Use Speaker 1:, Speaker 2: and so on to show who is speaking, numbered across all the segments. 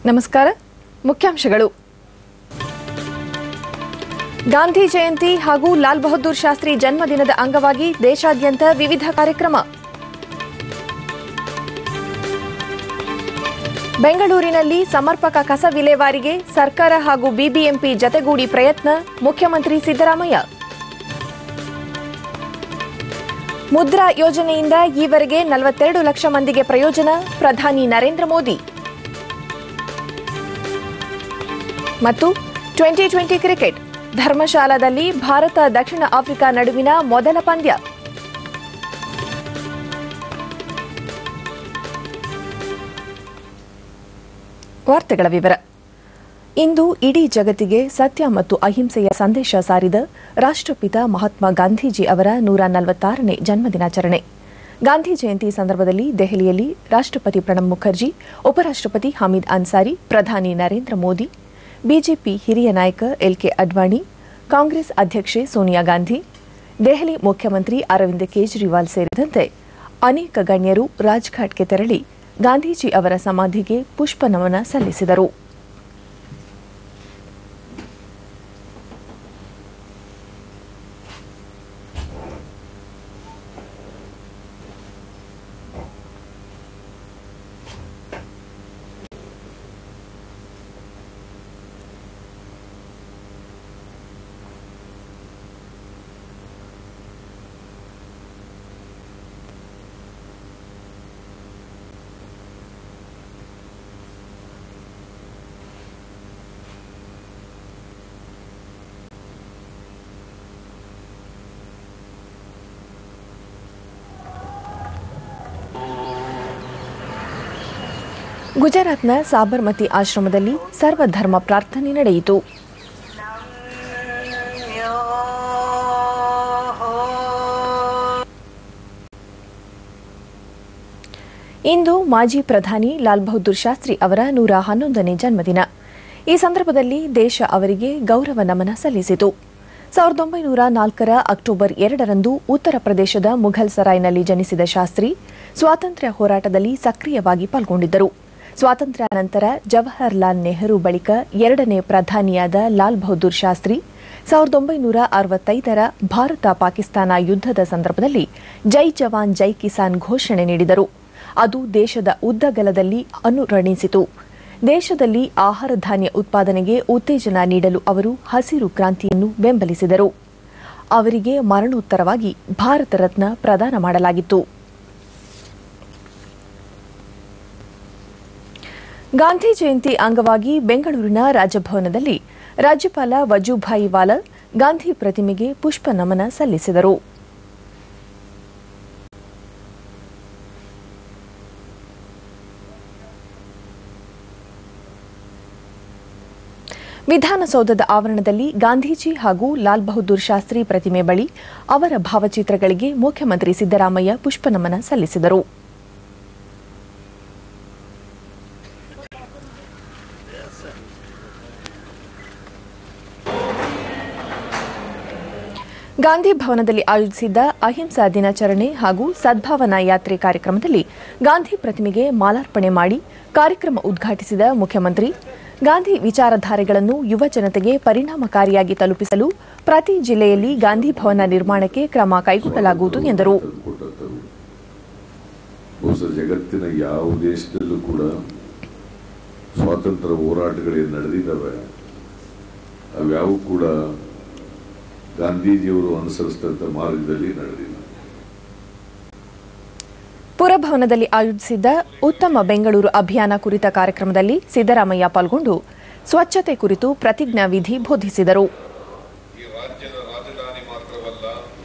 Speaker 1: ನಮಸ್ಕಾರ ಮುಖ್ಯಾಂಶಗಳು ಗಾಂಧಿ ಜಯಂತಿ ಹಾಗೂ ಲಾಲ್ ಬಹದ್ದೂರ್ ಶಾಸ್ತ್ರಿ ಜನ್ಮದಿನದ ಅಂಗವಾಗಿ ದೇಶಾದ್ಯಂತ ವಿವಿಧ ಕಾರ್ಯಕ್ರಮ ಬೆಂಗಳೂರಿನಲ್ಲಿ ಸಮರ್ಪಕ ಕಸ ವಿಲೇವಾರಿಗೆ ಸರ್ಕಾರ ಹಾಗೂ ಬಿಬಿಎಂಪಿ ಜತೆಗೂಡಿ ಪ್ರಯತ್ನ ಮುಖ್ಯಮಂತ್ರಿ ಸಿದ್ದರಾಮಯ್ಯ ಮುದ್ರಾ ಯೋಜನೆಯಿಂದ ಈವರೆಗೆ ನಲವತ್ತೆರಡು ಲಕ್ಷ ಮಂದಿಗೆ ಪ್ರಯೋಜನ ಪ್ರಧಾನಿ ನರೇಂದ್ರ ಮೋದಿ ಮತ್ತು ಟ್ವೆಂಟಿ ಟ್ವೆಂಟಿ ಕ್ರಿಕೆಟ್ ಧರ್ಮಶಾಲಾದಲ್ಲಿ ಭಾರತ ದಕ್ಷಿಣ ಆಫ್ರಿಕಾ ನಡುವಿನ ಮೊದಲ ಪಂದ್ಯ ವಾರ್ತೆಗಳ ವಿವರ ಇಂದು ಇಡೀ ಜಗತ್ತಿಗೆ ಸತ್ಯ ಮತ್ತು ಅಹಿಂಸೆಯ ಸಂದೇಶ ಸಾರಿದ ರಾಷ್ಟ್ರಪಿತ ಮಹಾತ್ಮ ಗಾಂಧೀಜಿ ಅವರ ನೂರ ನಲವತ್ತಾರನೇ ಜನ್ಮದಿನಾಚರಣೆ ಗಾಂಧಿ ಜಯಂತಿ ಸಂದರ್ಭದಲ್ಲಿ ದೆಹಲಿಯಲ್ಲಿ ರಾಷ್ಟ್ರಪತಿ ಪ್ರಣಬ್ ಮುಖರ್ಜಿ ಉಪರಾಷ್ಟ್ರಪತಿ ಹಮೀದ್ ಅನ್ಸಾರಿ ಪ್ರಧಾನಿ ನರೇಂದ್ರ ಮೋದಿ ಬಿಜೆಪಿ ಹಿರಿಯ ನಾಯಕ ಎಲ್ಕೆ ಅಡ್ವಾಣಿ ಕಾಂಗ್ರೆಸ್ ಅಧ್ಯಕ್ಷೆ ಸೋನಿಯಾ ಗಾಂಧಿ ದೆಹಲಿ ಮುಖ್ಯಮಂತ್ರಿ ಅರವಿಂದ್ ಕೇಜ್ರಿವಾಲ್ ಸೇರಿದಂತೆ ಅನೇಕ ಗಣ್ಯರು ರಾಜ್ಘಾಟ್ಗೆ ತೆರಳಿ ಗಾಂಧೀಜಿ ಅವರ ಸಮಾಧಿಗೆ ಪುಷ್ಪ ನಮನ ಸಲ್ಲಿಸಿದರು ಗುಜರಾತ್ನ ಸಾಬರ್ಮತಿ ಆಶ್ರಮದಲ್ಲಿ ಸರ್ವಧರ್ಮ ಪ್ರಾರ್ಥನೆ ನಡೆಯಿತು ಇಂದು ಮಾಜಿ ಪ್ರಧಾನಿ ಲಾಲ್ ಬಹದ್ದೂರ್ ಶಾಸ್ತ್ರಿ ಅವರ ನೂರ ಹನ್ನೊಂದನೇ ಜನ್ಮದಿನ ಈ ಸಂದರ್ಭದಲ್ಲಿ ದೇಶ ಅವರಿಗೆ ಗೌರವ ನಮನ ಸಲ್ಲಿಸಿತು ಸಾವಿರದ ಒಂಬೈನೂರ ನಾಲ್ಕರ ಅಕ್ಟೋಬರ್ ಎರಡರಂದು ಉತ್ತರ ಪ್ರದೇಶದ ಮುಘಲ್ ಸರಾಯ್ನಲ್ಲಿ ಜನಿಸಿದ ಶಾಸ್ತ್ರಿ ಸ್ವಾತಂತ್ರ್ಯ ಹೋರಾಟದಲ್ಲಿ ಸಕ್ರಿಯವಾಗಿ ಪಾಲ್ಗೊಂಡಿದ್ದರು ಸ್ವಾತಂತ್ರ್ಯ ನಂತರ ಜವಾಹರ್ಲಾಲ್ ನೆಹರು ಬಳಿಕ ಎರಡನೇ ಪ್ರಧಾನಿಯಾದ ಲಾಲ್ ಬಹದ್ದೂರ್ ಶಾಸ್ತ್ರಿ ಸಾವಿರದ ಒಂಬೈನೂರ ಅರವತ್ತೈದರ ಭಾರತ ಪಾಕಿಸ್ತಾನ ಯುದ್ಧದ ಸಂದರ್ಭದಲ್ಲಿ ಜೈ ಜವಾನ್ ಜೈ ಕಿಸಾನ್ ಘೋಷಣೆ ನೀಡಿದರು ಅದು ದೇಶದ ಉದ್ದಗಲದಲ್ಲಿ ಅನುರಣಿಸಿತು ದೇಶದಲ್ಲಿ ಆಹಾರ ಧಾನ್ಯ ಉತ್ಪಾದನೆಗೆ ಉತ್ತೇಜನ ನೀಡಲು ಅವರು ಹಸಿರು ಕ್ರಾಂತಿಯನ್ನು ಬೆಂಬಲಿಸಿದರು ಅವರಿಗೆ ಮರಣೋತ್ತರವಾಗಿ ಭಾರತ ರತ್ನ ಪ್ರದಾನ ಮಾಡಲಾಗಿತ್ತು ಗಾಂಧಿ ಜಯಂತಿ ಅಂಗವಾಗಿ ಬೆಂಗಳೂರಿನ ರಾಜಭವನದಲ್ಲಿ ರಾಜ್ಯಪಾಲ ವಜೂಭಾಯಿ ವಾಲಾ ಗಾಂಧಿ ಪ್ರತಿಮೆಗೆ ಪುಷ್ಪ ನಮನ ಸಲ್ಲಿಸಿದರು ವಿಧಾನಸೌಧದ ಆವರಣದಲ್ಲಿ ಗಾಂಧೀಜಿ ಹಾಗೂ ಲಾಲ್ ಬಹದ್ದೂರ್ ಶಾಸ್ತ್ರಿ ಪ್ರತಿಮೆ ಬಳಿ ಅವರ ಭಾವಚಿತ್ರಗಳಿಗೆ ಮುಖ್ಯಮಂತ್ರಿ ಸಿದ್ದರಾಮಯ್ಯ ಪುಷ್ಪನಮನ ಸಲ್ಲಿಸಿದರು ಗಾಂಧಿ ಭವನದಲ್ಲಿ ಆಯೋಜಿಸಿದ್ದ ಅಹಿಂಸಾ ದಿನಾಚರಣೆ ಹಾಗೂ ಸದ್ಭಾವನಾ ಯಾತ್ರೆ ಕಾರ್ಯಕ್ರಮದಲ್ಲಿ ಗಾಂಧಿ ಪ್ರತಿಮೆಗೆ ಮಾಲಾರ್ಪಣೆ ಮಾಡಿ ಕಾರ್ಯಕ್ರಮ ಉದ್ಘಾಟಿಸಿದ ಮುಖ್ಯಮಂತ್ರಿ ಗಾಂಧಿ ವಿಚಾರಧಾರೆಗಳನ್ನು ಯುವ ಜನತೆಗೆ ಪರಿಣಾಮಕಾರಿಯಾಗಿ ತಲುಪಿಸಲು ಪ್ರತಿ ಜಿಲ್ಲೆಯಲ್ಲಿ ಗಾಂಧಿ ಭವನ ನಿರ್ಮಾಣಕ್ಕೆ ಕ್ರಮ ಕೈಗೊಳ್ಳಲಾಗುವುದು ಎಂದರು
Speaker 2: ಕೊಟ್ಟದ್ದು ಬಹುಶಃ ಜಗತ್ತಿನ ಯಾವ ದೇಶದಲ್ಲೂ ಕೂಡ ಸ್ವಾತಂತ್ರ್ಯ ಹೋರಾಟಗಳೇನು ನಡೆದಿದ್ದಾವೆ ಅವ್ಯಾವು ಕೂಡ ಗಾಂಧೀಜಿಯವರು ಅನುಸರಿಸಿದಂಥ ಮಾರ್ಗದಲ್ಲಿ ನಡೆದಿಲ್ಲ
Speaker 1: ಪುರಭವನದಲ್ಲಿ ಆಯೋಜಿಸಿದ್ದ ಉತ್ತಮ ಬೆಂಗಳೂರು ಅಭಿಯಾನ ಕುರಿತ ಕಾರ್ಯಕ್ರಮದಲ್ಲಿ ಸಿದ್ದರಾಮಯ್ಯ ಪಾಲ್ಗೊಂಡು ಸ್ವಚ್ಛತೆ ಕುರಿತು ಪ್ರತಿಜ್ಞಾ ವಿಧಿ ಬೋಧಿಸಿದರು
Speaker 3: ಈ ರಾಜ್ಯದ ರಾಜಧಾನಿ ಮಾತ್ರವಲ್ಲ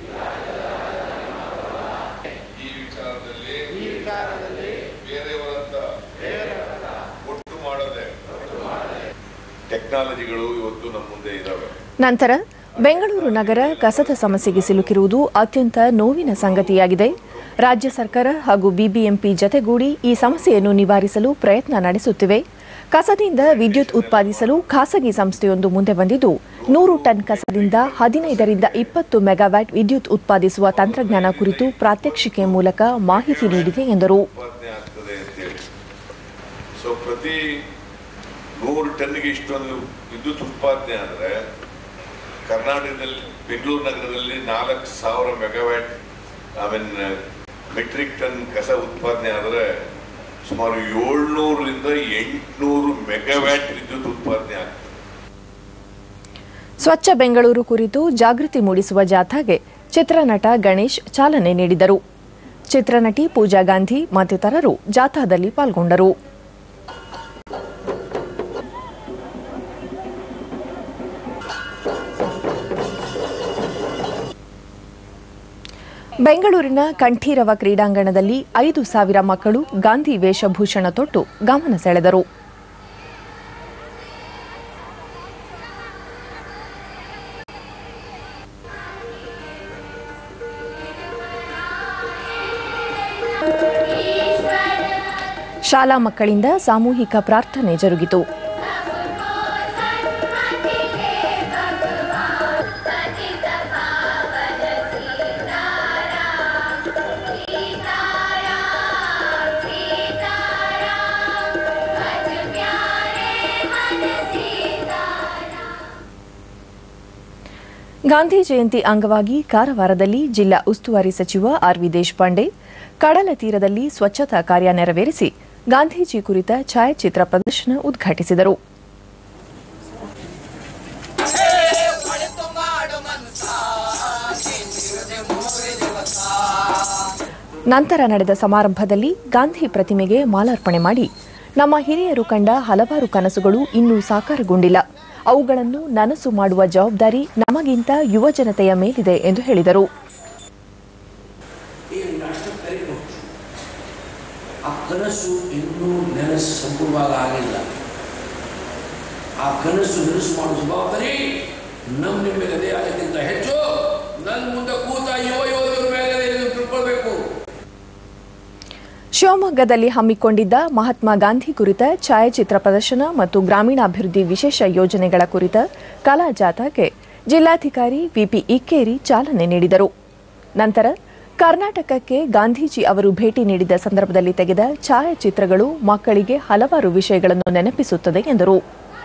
Speaker 3: ಈ ವಿಚಾರದಲ್ಲಿ ಬೇರೆಯವರಂತ ಒಟ್ಟು ಮಾಡದೆ ಟೆಕ್ನಾಲಜಿಗಳು ಇವತ್ತು ನಮ್ಮ ಮುಂದೆ ಇದ್ದಾವೆ
Speaker 1: ನಂತರ ಬೆಂಗಳೂರು ನಗರ ಕಸದ ಸಮಸ್ಯೆಗೆ ಸಿಲುಕಿರುವುದು ಅತ್ಯಂತ ನೋವಿನ ಸಂಗತಿಯಾಗಿದೆ ರಾಜ್ಯ ಸರ್ಕಾರ ಹಾಗೂ ಬಿಬಿಎಂಪಿ ಜತೆಗೂಡಿ ಈ ಸಮಸ್ಯೆಯನ್ನು ನಿವಾರಿಸಲು ಪ್ರಯತ್ನ ನಡೆಸುತ್ತಿವೆ ಕಸದಿಂದ ವಿದ್ಯುತ್ ಉತ್ಪಾದಿಸಲು ಖಾಸಗಿ ಸಂಸ್ಥೆಯೊಂದು ಮುಂದೆ ಬಂದಿದ್ದು ನೂರು ಟನ್ ಕಸದಿಂದ ಹದಿನೈದರಿಂದ ಇಪ್ಪತ್ತು ಮೆಗಾವ್ಯಾಟ್ ವಿದ್ಯುತ್ ಉತ್ಪಾದಿಸುವ ತಂತ್ರಜ್ಞಾನ ಕುರಿತು ಪ್ರಾತ್ಯಕ್ಷಿಕೆ ಮೂಲಕ ಮಾಹಿತಿ ನೀಡಿದೆ ಎಂದರು
Speaker 3: ಉತ್ಪಾದನೆ ಆಗ್ತದೆ ಅಂತೇಳಿ ಸೊ ಪ್ರತಿ ನೂರು ಟನ್ಗೆ ಇಷ್ಟೊಂದು ವಿದ್ಯುತ್ ಉತ್ಪಾದನೆ ಆದರೆ ಕರ್ನಾಟಕದಲ್ಲಿ ಬೆಂಗಳೂರು ನಗರದಲ್ಲಿ ನಾಲ್ಕು ಸಾವಿರ megawatt I mean metric ton ಕಸ ಉತ್ಪಾದನೆ ಆದರೆ ಸುಮಾರು ಏಳ್ನೂರರಿಂದ ಎಂಟುನೂರು ಮೆಗಾವ್ಯಾಟ್ ವಿದ್ಯುತ್ ಉತ್ಪಾದನೆ ಆಗ್ತದೆ
Speaker 1: ಸ್ವಚ್ಛ ಬೆಂಗಳೂರು ಕುರಿತು ಜಾಗೃತಿ ಮೂಡಿಸುವ ಜಾಥಾಗೆ ಚಿತ್ರನಟ ಗಣೇಶ್ ಚಾಲನೆ ನೀಡಿದರು ಚಿತ್ರನಟಿ ಪೂಜಾ ಗಾಂಧಿ ಮತ್ತಿತರರು ಜಾಥಾದಲ್ಲಿ ಪಾಲ್ಗೊಂಡರು ಬೆಂಗಳೂರಿನ ಕಂಠೀರವ ಕ್ರೀಡಾಂಗಣದಲ್ಲಿ ಐದು ಸಾವಿರ ಮಕ್ಕಳು ಗಾಂಧಿ ವೇಷಭೂಷಣ ತೊಟ್ಟು ಗಮನ ಸೆಳೆದರು ಶಾಲಾ ಮಕ್ಕಳಿಂದ ಸಾಮೂಹಿಕ ಪ್ರಾರ್ಥನೆ ಜರುಗಿತು ಗಾಂಧಿ ಜಯಂತಿ ಅಂಗವಾಗಿ ಕಾರವಾರದಲ್ಲಿ ಜಿಲ್ಲಾ ಉಸ್ತುವಾರಿ ಸಚಿವ ಆರ್ ವಿ ದೇಶಪಾಂಡೆ ಕಡಲ ತೀರದಲ್ಲಿ ಸ್ವಚ್ಛತಾ ಕಾರ್ಯ ನೆರವೇರಿಸಿ ಗಾಂಧೀಜಿ ಕುರಿತ ಛಾಯಾಚಿತ್ರ ಪ್ರದರ್ಶನ ಉದ್ಘಾಟಿಸಿದರು ನಂತರ ನಡೆದ ಸಮಾರಂಭದಲ್ಲಿ ಗಾಂಧಿ ಪ್ರತಿಮೆಗೆ ಮಾಲಾರ್ಪಣೆ ಮಾಡಿ ನಮ್ಮ ಹಿರಿಯರು ಕಂಡ ಹಲವಾರು ಕನಸುಗಳು ಇನ್ನೂ ಸಾಕಾರಗೊಂಡಿಲ್ಲ ಅವುಗಳನ್ನು ನನಸು ಮಾಡುವ ಜವಾಬ್ದಾರಿ ನಮಗಿಂತ ಯುವ ಜನತೆಯ ಮೇಲಿದೆ ಎಂದು ಹೇಳಿದರು
Speaker 4: ಈ ರಾಷ್ಟ್ರ ಕರೀಬೇಕು ಆ ಕನಸು ಇನ್ನೂ ನೆನಸು ಸಂಪೂರ್ಣವಾಗಿ ಆಗಿಲ್ಲ ಆ ಕನಸು ನೆನಸು ಮಾಡುವ ಜವಾಬ್ದಾರಿ ನಮ್ಮ ನಿಮ್ಮ ಮೇಲೆ ಅದಕ್ಕಿಂತ ಹೆಚ್ಚು ನನ್ನ ಮುಂದೆ ಕೂತ ಯುವ ಯುವತಿಯರ ಮೇಲೆ ನೀವು ತಿಳ್ಕೊಳ್ಬೇಕು
Speaker 1: ಶಿವಮೊಗ್ಗದಲ್ಲಿ ಹಮ್ಮಿಕೊಂಡಿದ್ದ ಮಹಾತ್ಮ ಗಾಂಧಿ ಕುರಿತ ಛಾಯಾಚಿತ್ರ ಪ್ರದರ್ಶನ ಮತ್ತು ಗ್ರಾಮೀಣಾಭಿವೃದ್ಧಿ ವಿಶೇಷ ಯೋಜನೆಗಳ ಕುರಿತ ಕಲಾ ಜಾಥಾಕ್ಕೆ ಜಿಲ್ಲಾಧಿಕಾರಿ ವಿಪಿ ಇಕ್ಕೇರಿ ಚಾಲನೆ ನೀಡಿದರು ನಂತರ ಕರ್ನಾಟಕಕ್ಕೆ ಗಾಂಧೀಜಿ ಅವರು ಭೇಟಿ ನೀಡಿದ ಸಂದರ್ಭದಲ್ಲಿ ತೆಗೆದ ಛಾಯಾಚಿತ್ರಗಳು ಮಕ್ಕಳಿಗೆ ಹಲವಾರು ವಿಷಯಗಳನ್ನು ನೆನಪಿಸುತ್ತದೆ ಎಂದರು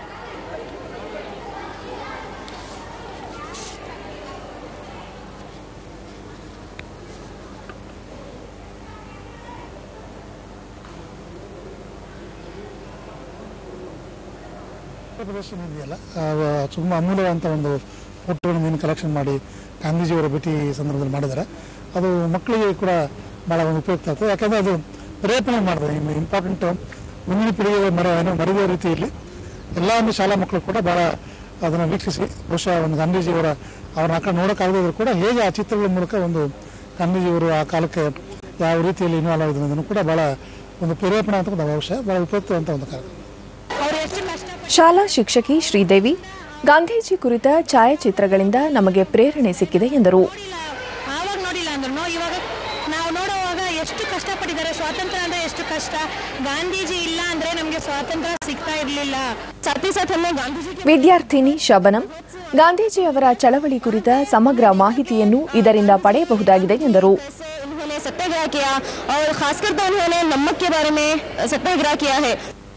Speaker 5: ಪ್ರದರ್ಶನ ಇದೆಯಲ್ಲ ತುಂಬ ಅಮೂಲ್ಯವಂತ ಒಂದು ಫೋಟೋಗಳನ್ನು ಏನು ಕಲೆಕ್ಷನ್ ಮಾಡಿ ಗಾಂಧೀಜಿಯವರ ಭೇಟಿ ಸಂದರ್ಭದಲ್ಲಿ ಮಾಡಿದ್ದಾರೆ ಅದು ಮಕ್ಕಳಿಗೆ ಕೂಡ ಭಾಳ ಒಂದು ಉಪಯುಕ್ತ ಆಗ್ತದೆ ಯಾಕಂದರೆ ಅದು ಪ್ರೇರೇಪಣೆ ಮಾಡಿದೆ ಇಂಪಾರ್ಟೆಂಟ್ ಮುಂದಿನ ಪೀಳಿಗೆ ಮರ ಏನೋ ಮರೆಯುವ ರೀತಿಯಲ್ಲಿ ಎಲ್ಲ ಒಂದು ಶಾಲಾ ಮಕ್ಕಳು ಕೂಡ ಭಾಳ ಅದನ್ನು ವೀಕ್ಷಿಸಿ ಬಹುಶಃ ಒಂದು ಗಾಂಧೀಜಿಯವರ ಅವ್ರನ್ನ ಆ ಕಡೆ ನೋಡೋಕ್ಕಾಗದಿದ್ರು ಕೂಡ ಹೇಗೆ ಆ ಚಿತ್ರಗಳ ಮೂಲಕ ಒಂದು ಗಾಂಧೀಜಿಯವರು ಆ ಕಾಲಕ್ಕೆ ಯಾವ ರೀತಿಯಲ್ಲಿ ಇನ್ವಾಲ್ವ್ ಆಗಿದ್ರು ಅನ್ನೋದನ್ನು ಕೂಡ ಭಾಳ ಒಂದು ಪ್ರೇರೇಪಣೆ ಅಂತ ಒಂದು ಬಹುಶಃ ಭಾಳ ಉಪಯುಕ್ತವಂತ ಒಂದು ಕಾರ್ಯಕ್ರಮ
Speaker 1: ಶಾಲಾ ಶಿಕ್ಷಕಿ ಶ್ರೀದೇವಿ ಗಾಂಧೀಜಿ ಕುರಿತ ಛಾಯಾಚಿತ್ರಗಳಿಂದ ನಮಗೆ ಪ್ರೇರಣೆ ಸಿಕ್ಕಿದೆ ಎಂದರು
Speaker 6: ಆವಾಗ ನೋಡಿಲ್ಲ ಅಂದ್ರೂ ಇವಾಗ ನಾವು ನೋಡುವಾಗ ಎಷ್ಟು ಕಷ್ಟಪಟ್ಟಿದ್ದಾರೆ ಸ್ವಾತಂತ್ರ್ಯ ಅಂದ್ರೆ ಎಷ್ಟು ಕಷ್ಟ ಗಾಂಧೀಜಿ ಇಲ್ಲ ಅಂದ್ರೆ ನಮಗೆ ಸ್ವಾತಂತ್ರ್ಯ ಸಿಗ್ತಾ ಇರಲಿಲ್ಲ ಸತಿ ಸತನ್ನು ಗಾಂಧೀಜಿ
Speaker 1: ವಿದ್ಯಾರ್ಥಿನಿ ಶಬನಂ ಗಾಂಧೀಜಿ ಅವರ ಚಳವಳಿ ಕುರಿತ ಸಮಗ್ರ ಮಾಹಿತಿಯನ್ನು ಇದರಿಂದ ಪಡೆಯಬಹುದಾಗಿದೆ ಎಂದರು
Speaker 6: उन्होंने सत्याग्रह किया और खासकर तो उन्होंने नमक के बारे में सत्याग्रह किया है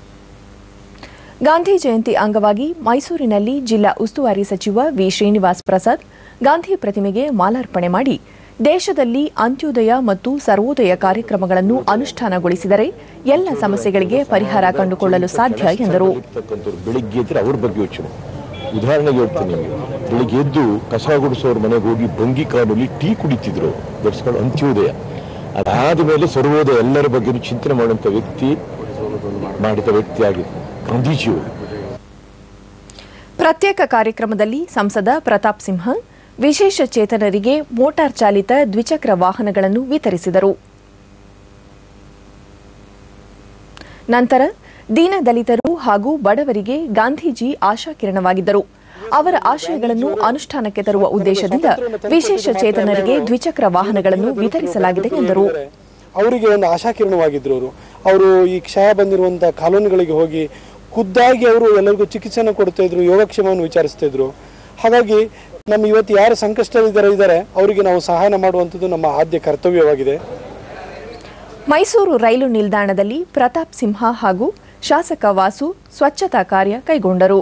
Speaker 1: ಗಾಂಧಿ ಜಯಂತಿ ಅಂಗವಾಗಿ ಮೈಸೂರಿನಲ್ಲಿ ಜಿಲ್ಲಾ ಉಸ್ತುವಾರಿ ಸಚಿವ ವಿ ಶ್ರೀನಿವಾಸ್ ಪ್ರಸಾದ್ ಗಾಂಧಿ ಪ್ರತಿಮೆಗೆ ಮಾಲಾರ್ಪಣೆ ಮಾಡಿ ದೇಶದಲ್ಲಿ ಅಂತ್ಯೋದಯ ಮತ್ತು ಸರ್ವೋದಯ ಕಾರ್ಯಕ್ರಮಗಳನ್ನು ಅನುಷ್ಠಾನಗೊಳಿಸಿದರೆ ಎಲ್ಲ ಸಮಸ್ಯೆಗಳಿಗೆ ಪರಿಹಾರ ಕಂಡುಕೊಳ್ಳಲು ಸಾಧ್ಯ ಎಂದರು
Speaker 7: ಇರ್ತಕ್ಕಂಥವ್ರು ಬೆಳಿಗ್ಗೆ ಎದ್ರೆ ಅವ್ರ ಬಗ್ಗೆ ಯೋಚನೆ ಉದಾಹರಣೆಗೆ ಹೇಳ್ತೀನಿ ನಿಮಗೆ ಬೆಳಿಗ್ಗೆ ಎದ್ದು ಕಸ ಗುಡಿಸೋರ್ ಮನೆಗೆ ಹೋಗಿ ಭಂಗಿ ಕಾಲಲ್ಲಿ ಟೀ ಕುಡಿತಿದ್ರು ದಟ್ಸ್ಕೊಂಡು ಅಂತ್ಯೋದಯ ಅದಾದ ಮೇಲೆ ಸರ್ವೋದಯ ಎಲ್ಲರ ಬಗ್ಗೆ ಚಿಂತನೆ ಮಾಡುವಂತ ವ್ಯಕ್ತಿ ಮಾಡಿದ ವ್ಯಕ್ತಿ ಆಗಿದೆ ಗಾಂಧೀಜಿಯವರು
Speaker 1: ಪ್ರತ್ಯೇಕ ಕಾರ್ಯಕ್ರಮದಲ್ಲಿ ಸಂಸದ ಪ್ರತಾಪ್ ಸಿಂಹ ವಿಶೇಷ ಚೇತನರಿಗೆ ಮೋಟಾರ್ ಚಾಲಿತ ದ್ವಿಚಕ್ರ ವಾಹನಗಳನ್ನು ವಿತರಿಸಿದರು ನಂತರ ದೀನದಲಿತರು ಹಾಗೂ ಬಡವರಿಗೆ ಗಾಂಧೀಜಿ ಆಶಾಕಿರಣವಾಗಿದ್ದರು ಅವರ ಆಶಯಗಳನ್ನು ಅನುಷ್ಠಾನಕ್ಕೆ ತರುವ ಉದ್ದೇಶದಿಂದ ವಿಶೇಷ ಚೇತನರಿಗೆ ದ್ವಿಚಕ್ರ ವಾಹನಗಳನ್ನು ವಿತರಿಸಲಾಗಿದೆ ಎಂದರು
Speaker 8: ಅವರಿಗೆ ಒಂದು ಆಶಾಕಿರಣವಾಗಿದ್ರು ಅವರು ಅವರು ಈ ಕ್ಷಯ ಬಂದಿರುವಂಥ ಕಾಲೋನಿಗಳಿಗೆ ಹೋಗಿ ಖುದ್ದಾಗಿ ಅವರು ಎಲ್ಲರಿಗೂ ಚಿಕಿತ್ಸೆಯನ್ನು ಕೊಡ್ತಾ ಇದ್ರು ಯೋಗಕ್ಷೇಮವನ್ನು ವಿಚಾರಿಸ್ತಾ ಇದ್ರು ಹಾಗಾಗಿ ನಮ್ಮ ಇವತ್ತು ಯಾರು ಸಂಕಷ್ಟದಿದ್ದಾರೆ ಇದ್ದಾರೆ ಅವರಿಗೆ ನಾವು ಸಹಾಯ ಮಾಡುವಂಥದ್ದು ನಮ್ಮ ಆದ್ಯ ಕರ್ತವ್ಯವಾಗಿದೆ
Speaker 1: ಮೈಸೂರು ರೈಲು ನಿಲ್ದಾಣದಲ್ಲಿ ಪ್ರತಾಪ್ ಸಿಂಹ ಹಾಗೂ ಶಾಸಕ ವಾಸು ಸ್ವಚ್ಛತಾ ಕಾರ್ಯ ಕೈಗೊಂಡರು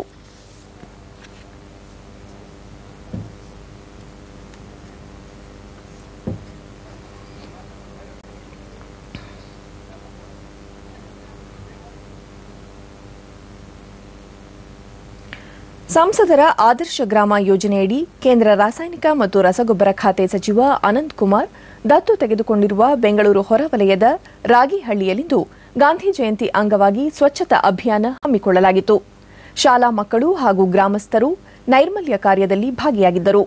Speaker 1: ಸಂಸದರ ಆದರ್ಶ ಗ್ರಾಮ ಯೋಜನೆಯಡಿ ಕೇಂದ್ರ ರಾಸಾಯನಿಕ ಮತ್ತು ರಸಗೊಬ್ಬರ ಖಾತೆ ಸಚಿವ ಅನಂತ್ ಕುಮಾರ್ ದತ್ತು ತೆಗೆದುಕೊಂಡಿರುವ ಬೆಂಗಳೂರು ಹೊರವಲಯದ ರಾಗಿಹಳ್ಳಿಯಲ್ಲಿಂದು ಗಾಂಧಿ ಜಯಂತಿ ಅಂಗವಾಗಿ ಸ್ವಚ್ಛತಾ ಅಭಿಯಾನ ಹಮ್ಮಿಕೊಳ್ಳಲಾಗಿತ್ತು ಶಾಲಾ ಮಕ್ಕಳು ಹಾಗೂ ಗ್ರಾಮಸ್ಥರು ನೈರ್ಮಲ್ಯ ಕಾರ್ಯದಲ್ಲಿ ಭಾಗಿಯಾಗಿದ್ದರು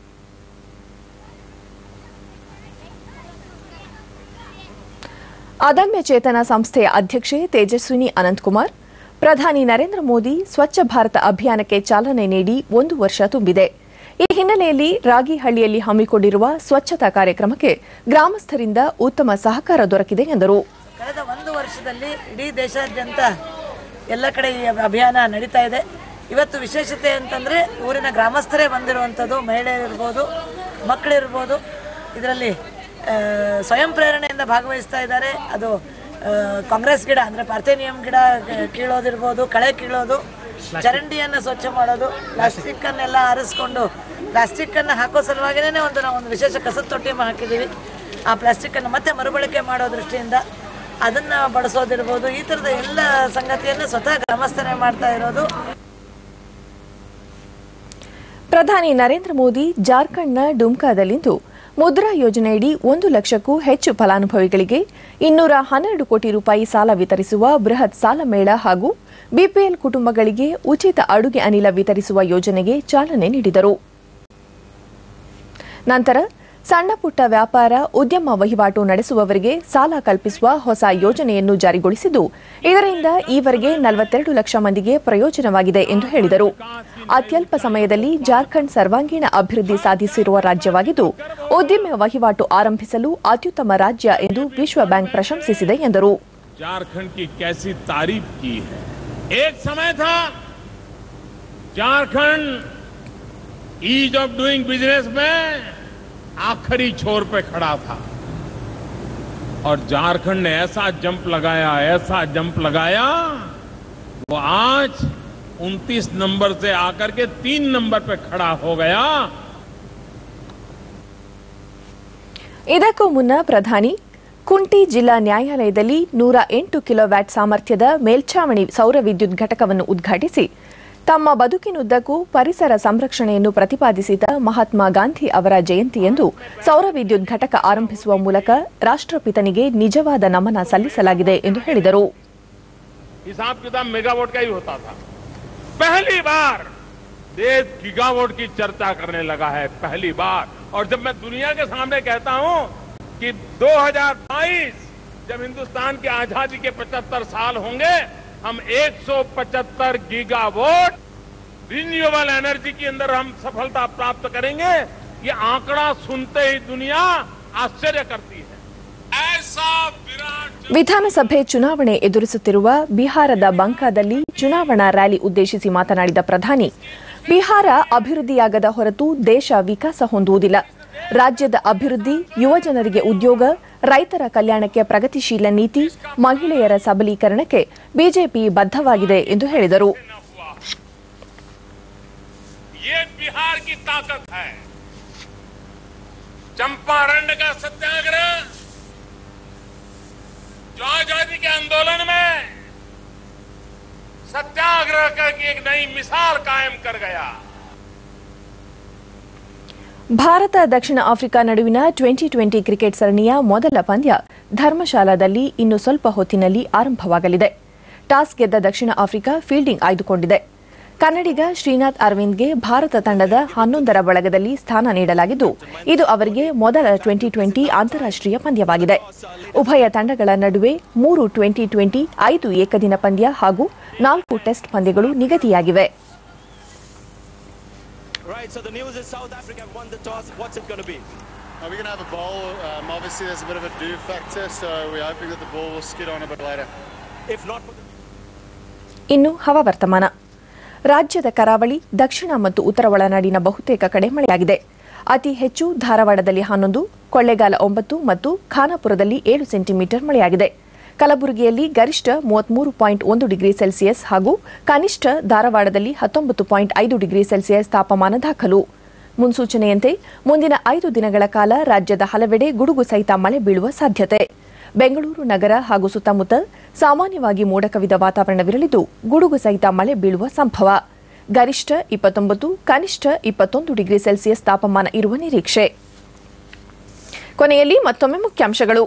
Speaker 1: ಅದಮ್ಯ ಚೇತನ ಸಂಸ್ಥೆಯ ಅಧ್ಯಕ್ಷೆ ತೇಜಸ್ವಿನಿ ಅನಂತಕುಮಾರ್ ಪ್ರಧಾನಿ ನರೇಂದ್ರ ಮೋದಿ ಸ್ವಚ್ಛ ಭಾರತ ಅಭಿಯಾನಕ್ಕೆ ಚಾಲನೆ ನೀಡಿ ಒಂದು ವರ್ಷ ತುಂಬಿದೆ ಈ ಹಿನ್ನೆಲೆಯಲ್ಲಿ ರಾಗಿಹಳ್ಳಿಯಲ್ಲಿ ಹಮ್ಮಿಕೊಂಡಿರುವ ಸ್ವಚ್ಛತಾ ಕಾರ್ಯಕ್ರಮಕ್ಕೆ ಗ್ರಾಮಸ್ಥರಿಂದ ಉತ್ತಮ ಸಹಕಾರ ದೊರಕಿದೆ ಎಂದರು
Speaker 9: ಕಳೆದ ಒಂದು ವರ್ಷದಲ್ಲಿ ಇಡೀ ದೇಶಾದ್ಯಂತ ಎಲ್ಲ ಕಡೆ ಈ ಅಭಿಯಾನ ನಡೀತಾ ಇದೆ ಇವತ್ತು ವಿಶೇಷತೆ ಅಂತಂದರೆ ಊರಿನ ಗ್ರಾಮಸ್ಥರೇ ಬಂದಿರುವಂಥದ್ದು ಮಹಿಳೆಯರಿರ್ಬೋದು ಮಕ್ಕಳಿರ್ಬೋದು ಇದರಲ್ಲಿ ಆ, ಸ್ವಯಂ ಪ್ರೇರಣೆಯಿಂದ ಭಾಗವಹಿಸ್ತಾ ಇದ್ದಾರೆ ಅದು ಆ, ಕಾಂಗ್ರೆಸ್ ಗಿಡ ಅಂದರೆ ಪಾರ್ಥೇನಿಯಂ ಗಿಡ ಕೀಳೋದಿರ್ಬೋದು ಕಳೆ ಕೀಳೋದು ಚರಂಡಿಯನ್ನು ಸ್ವಚ್ಛ ಮಾಡೋದು ಪ್ಲಾಸ್ಟಿಕ್ಕನ್ನೆಲ್ಲ ಆರಿಸ್ಕೊಂಡು ಪ್ಲಾಸ್ಟಿಕ್ಕನ್ನು ಹಾಕೋ ಸಲುವಾಗಿನೇ ಒಂದು ನಾವು ಒಂದು ವಿಶೇಷ ಕಸದ ತೊಟ್ಟಿ ಹಾಕಿದ್ದೀವಿ ಆ ಪ್ಲಾಸ್ಟಿಕ್ಕನ್ನು ಮತ್ತೆ ಮರುಬಳಕೆ ಮಾಡೋ ದೃಷ್ಟಿಯಿಂದ ಅದನ್ನು ಬಳಸೋದಿರ್ಬೋದು ಈ ಥರದ ಎಲ್ಲ ಸಂಗತಿಯನ್ನು ಸ್ವತಃ ಗ್ರಾಮಸ್ಥರೇ ಮಾಡ್ತಾ ಇರೋದು
Speaker 1: ಪ್ರಧಾನಿ ನರೇಂದ್ರ ಮೋದಿ ಜಾರ್ಖಂಡ್ನ ಡುಮ್ಕಾದಲ್ಲಿಂದು ಮುದ್ರಾ ಯೋಜನೆಯಡಿ ಒಂದು ಲಕ್ಷಕ್ಕೂ ಹೆಚ್ಚು ಫಲಾನುಭವಿಗಳಿಗೆ ಇನ್ನೂರ ಹನ್ನೆರಡು ಕೋಟಿ ರೂಪಾಯಿ ಸಾಲ ವಿತರಿಸುವ ಬೃಹತ್ ಸಾಲ ಮೇಳ ಹಾಗೂ ಬಿಪಿಎಲ್ ಕುಟುಂಬಗಳಿಗೆ ಉಚಿತ ಅಡುಗೆ ಅನಿಲ ವಿತರಿಸುವ ಯೋಜನೆಗೆ ಚಾಲನೆ ನೀಡಿದರು ನಂತರ ಸಣ್ಣ ಪುಟ್ಟ ವ್ಯಾಪಾರ ಉದ್ಯಮ ವಹಿವಾಟು ನಡೆಸುವವರಿಗೆ ಸಾಲ ಕಲ್ಪಿಸುವ ಹೊಸ ಯೋಜನೆಯನ್ನು ಜಾರಿಗೊಳಿಸಿದ್ದು ಇದರಿಂದ ಈವರೆಗೆ ನಲವತ್ತೆರಡು ಲಕ್ಷ ಮಂದಿಗೆ ಪ್ರಯೋಜನವಾಗಿದೆ ಎಂದು ಹೇಳಿದರು ಅತ್ಯಲ್ಪ ಸಮಯದಲ್ಲಿ ಜಾರ್ಖಂಡ್ ಸರ್ವಾಂಗೀಣ ಅಭಿವೃದ್ಧಿ ಸಾಧಿಸಿರುವ ರಾಜ್ಯವಾಗಿದ್ದು ಉದ್ಯಮ ವಹಿವಾಟು ಆರಂಭಿಸಲು ಅತ್ಯುತ್ತಮ ರಾಜ್ಯ ಎಂದು ವಿಶ್ವ ಬ್ಯಾಂಕ್ ಪ್ರಶಂಸಿಸಿದೆ ಎಂದರು
Speaker 10: झारखंड की कैसी तारीफ की है एक समय था Jharkhand ease of doing business में आखिरी छोर पे खड़ा था और झारखंड ने ऐसा जंप लगाया ऐसा जंप लगाया वो आज 29 नंबर से आकर के तीन नंबर पे खड़ा हो गया
Speaker 1: ಇದಕ್ಕೂ ಮುನ್ನ ಪ್ರಧಾನಿ ಕುಂಟಿ ಜಿಲ್ಲಾ ನ್ಯಾಯಾಲಯದಲ್ಲಿ ನೂರ ಎಂಟು ಕಿಲೋವ್ಯಾಟ್ ಸಾಮರ್ಥ್ಯದ ಮೇಲ್ಛಾವಣಿ ಸೌರ ವಿದ್ಯುತ್ ಘಟಕವನ್ನು ಉದ್ಘಾಟಿಸಿ ತಮ್ಮ ಬದುಕಿನುದ್ದಕ್ಕೂ ಪರಿಸರ ಸಂರಕ್ಷಣೆಯನ್ನು ಪ್ರತಿಪಾದಿಸಿದ ಮಹಾತ್ಮ ಗಾಂಧಿ ಅವರ ಜಯಂತಿಯಂದು ಸೌರ ವಿದ್ಯುತ್ ಘಟಕ ಆರಂಭಿಸುವ ಮೂಲಕ ರಾಷ್ಟ್ರಪಿತನಿಗೆ ನಿಜವಾದ ನಮನ ಸಲ್ಲಿಸಲಾಗಿದೆ ಎಂದು ಹೇಳಿದರು
Speaker 10: हिसाब किताब मेगावाट का ही होता था पहली बार देश गीगावाट की चर्चा करने लगा है पहली बार और जब मैं दुनिया के सामने कहता हूं कि 2022 जब हिंदुस्तान की आजादी के 75 साल होंगे हम 175 गीगावाट रिन्यूएबल एनर्जी के अंदर हम सफलता प्राप्त करेंगे ये आंकड़ा सुनते ही दुनिया आश्चर्य करती है ऐसा विराट
Speaker 1: ವಿಧಾನಸಭೆ ಚುನಾವಣೆ ಎದುರಿಸುತ್ತಿರುವ ಬಿಹಾರದ ಬಂಕಾದಲ್ಲಿ ಚುನಾವಣಾ ರ್ಯಾಲಿ ಉದ್ದೇಶಿಸಿ ಮಾತನಾಡಿದ ಪ್ರಧಾನಿ ಬಿಹಾರ ಅಭಿವೃದ್ಧಿಯಾಗದ ಹೊರತು ದೇಶ ವಿಕಾಸ ಹೊಂದುವುದಿಲ್ಲ ರಾಜ್ಯದ ಅಭಿವೃದ್ಧಿ ಯುವಜನರಿಗೆ ಉದ್ಯೋಗ ರೈತರ ಕಲ್ಯಾಣಕ್ಕೆ ಪ್ರಗತಿಶೀಲ ನೀತಿ ಮಹಿಳೆಯರ ಸಬಲೀಕರಣಕ್ಕೆ ಬಿಜೆಪಿ ಬದ್ಧವಾಗಿದೆ ಎಂದು ಹೇಳಿದರು
Speaker 10: ये बिहार की ताकत है चंपारण का सत्याग्रह जो आजादी के आंदोलन में सत्याग्रह का एक नई मिसाल कायम कर गया
Speaker 1: ಭಾರತ ದಕ್ಷಿಣ ಆಫ್ರಿಕಾ ನಡುವಿನ ಟ್ವೆಂಟಿ ಟ್ವೆಂಟಿ ಕ್ರಿಕೆಟ್ ಸರಣಿಯ ಮೊದಲ ಪಂದ್ಯ ಧರ್ಮಶಾಲಾದಲ್ಲಿ ಇನ್ನು ಸ್ವಲ್ಪ ಹೊತ್ತಿನಲ್ಲಿ ಆರಂಭವಾಗಲಿದೆ ಟಾಸ್ ಗೆದ್ದ ದಕ್ಷಿಣ ಆಫ್ರಿಕಾ ಫೀಲ್ಡಿಂಗ್ ಆಯ್ದುಕೊಂಡಿದೆ ಕನ್ನಡಿಗ ಶ್ರೀನಾಥ್ ಅರವಿಂದ್ಗೆ ಭಾರತ ತಂಡದ ಹನ್ನೊಂದರ ಬಳಗದಲ್ಲಿ ಸ್ಥಾನ ನೀಡಲಾಗಿದ್ದು ಇದು ಅವರಿಗೆ ಮೊದಲ ಟ್ವೆಂಟಿ ಟ್ವೆಂಟಿ ಅಂತಾರಾಷ್ಟ್ರೀಯ ಪಂದ್ಯವಾಗಿದೆ ಉಭಯ ತಂಡಗಳ ನಡುವೆ ಮೂರು ಟ್ವೆಂಟಿ ಟ್ವೆಂಟಿ ಐದು ಏಕದಿನ ಪಂದ್ಯ ಹಾಗೂ ನಾಲ್ಕು ಟೆಸ್ಟ್ ಪಂದ್ಯಗಳು ನಿಗದಿಯಾಗಿವೆ
Speaker 11: Right, so the news is South Africa won the toss. What's it going to be?
Speaker 12: Uh, we're going to have a bowl. Um, obviously, there's a bit of a do factor, so we're hoping that the ball will skid on a bit later.
Speaker 11: If not for the
Speaker 1: ಇನ್ನು ಹವಾವರ್ತಮಾನ ರಾಜ್ಯದ ಕರಾವಳಿ ದಕ್ಷಿಣ ಮತ್ತು ಉತ್ತರ ಒಳನಾಡಿನ ಬಹುತೇಕ ಕಡೆ ಮಳೆಯಾಗಿದೆ ಅತಿ ಹೆಚ್ಚು ಧಾರವಾಡದಲ್ಲಿ ಹನ್ನೊಂದು ಕೊಳ್ಳೇಗಾಲ ಒಂಬತ್ತು ಮತ್ತು ಖಾನಾಪುರದಲ್ಲಿ ಏಳು ಸೆಂಟಿಮೀಟರ್ ಮಳೆಯಾಗಿದೆ ಕಲಬುರಗಿಯಲ್ಲಿ ಗರಿಷ್ಠ ಮೂವತ್ಮೂರು ಪಾಯಿಂಟ್ ಒಂದು ಡಿಗ್ರಿ ಸೆಲ್ಸಿಯಸ್ ಹಾಗೂ ಕನಿಷ್ಠ ಧಾರವಾಡದಲ್ಲಿ ಹತ್ತೊಂಬತ್ತು ಪಾಯಿಂಟ್ ಐದು ಡಿಗ್ರಿ ಸೆಲ್ಸಿಯಸ್ ತಾಪಮಾನ ದಾಖಲು ಮುನ್ಸೂಚನೆಯಂತೆ ಮುಂದಿನ ಐದು ದಿನಗಳ ಕಾಲ ರಾಜ್ಯದ ಹಲವೆಡೆ ಗುಡುಗು ಸಹಿತ ಮಳೆ ಬೀಳುವ ಸಾಧ್ಯತೆ ಬೆಂಗಳೂರು ನಗರ ಹಾಗೂ ಸುತ್ತಮುತ್ತ ಸಾಮಾನ್ಯವಾಗಿ ಮೋಡ ಕವಿದ ವಾತಾವರಣವಿರಲಿದ್ದು ಗುಡುಗು ಸಹಿತ ಮಳೆ ಬೀಳುವ ಸಂಭವ ಗರಿಷ್ಠ ಇಪ್ಪತ್ತೊಂಬತ್ತು ಕನಿಷ್ಠ ಇಪ್ಪತ್ತೊಂದು ಡಿಗ್ರಿ ಸೆಲ್ಸಿಯಸ್ ತಾಪಮಾನ ಇರುವ ನಿರೀಕ್ಷೆ ಕೊನೆಯಲ್ಲಿ ಮತ್ತೊಮ್ಮೆ ಮುಖ್ಯಾಂಶಗಳು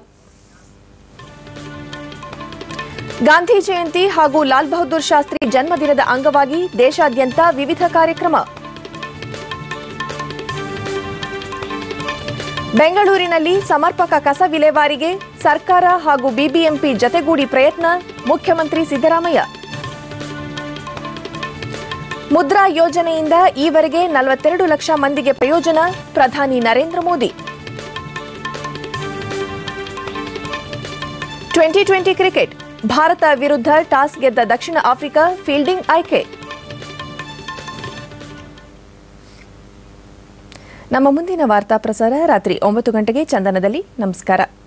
Speaker 1: ಗಾಂಧಿ ಜಯಂತಿ ಹಾಗೂ ಲಾಲ್ ಬಹದ್ದೂರ್ ಶಾಸ್ತ್ರಿ ಜನ್ಮದಿನದ ಅಂಗವಾಗಿ ದೇಶಾದ್ಯಂತ ವಿವಿಧ ಕಾರ್ಯಕ್ರಮ ಬೆಂಗಳೂರಿನಲ್ಲಿ ಸಮರ್ಪಕ ಕಸ ವಿಲೇವಾರಿಗೆ ಸರ್ಕಾರ ಹಾಗೂ ಬಿಬಿಎಂಪಿ ಜತೆಗೂಡಿ ಪ್ರಯತ್ನ ಮುಖ್ಯಮಂತ್ರಿ ಸಿದ್ದರಾಮಯ್ಯ ಮುದ್ರಾ ಯೋಜನೆಯಿಂದ ಈವರೆಗೆ ನಲವತ್ತೆರಡು ಲಕ್ಷ ಮಂದಿಗೆ ಪ್ರಯೋಜನ ಪ್ರಧಾನಿ Narendra Modi twenty twenty cricket Bharat ವಿರುದ್ಧ ಟಾಸ್ ಗೆದ್ದ ದಕ್ಷಿಣ ಆಫ್ರಿಕಾ ಫೀಲ್ಡಿಂಗ್ ಆಯ್ಕೆ ನಮ್ಮ ಮುಂದಿನ ವಾರ್ತಾ ಪ್ರಸಾರ ರಾತ್ರಿ ಒಂಬತ್ತು ಗಂಟೆಗೆ ಚಂದನದಲ್ಲಿ ನಮಸ್ಕಾರ